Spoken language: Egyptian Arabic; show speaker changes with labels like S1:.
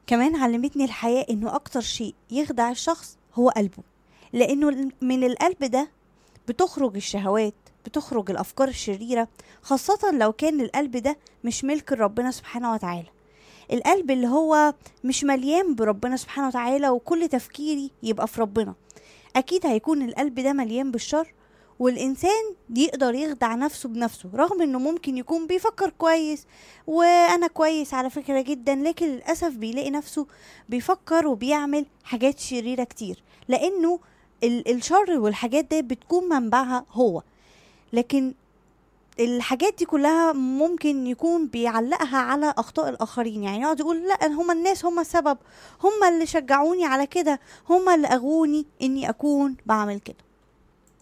S1: كمان علمتني الحياة انه اكتر شيء يخدع الشخص هو قلبه لانه من القلب ده بتخرج الشهوات بتخرج الافكار الشريرة خاصة لو كان القلب ده مش ملك ربنا سبحانه وتعالى القلب اللي هو مش مليان بربنا سبحانه وتعالى وكل تفكيري يبقى في ربنا اكيد هيكون القلب ده مليان بالشر والإنسان يقدر يخدع نفسه بنفسه رغم إنه ممكن يكون بيفكر كويس وأنا كويس على فكرة جدا لكن للأسف بيلاقي نفسه بيفكر وبيعمل حاجات شريرة كتير لأنه ال- الشر والحاجات دي بتكون منبعها هو لكن الحاجات دي كلها ممكن يكون بيعلقها على اخطاء الاخرين يعني يقعد يقول لا هما الناس هما السبب هما اللي شجعوني على كده هما اللي اغوني اني اكون بعمل كده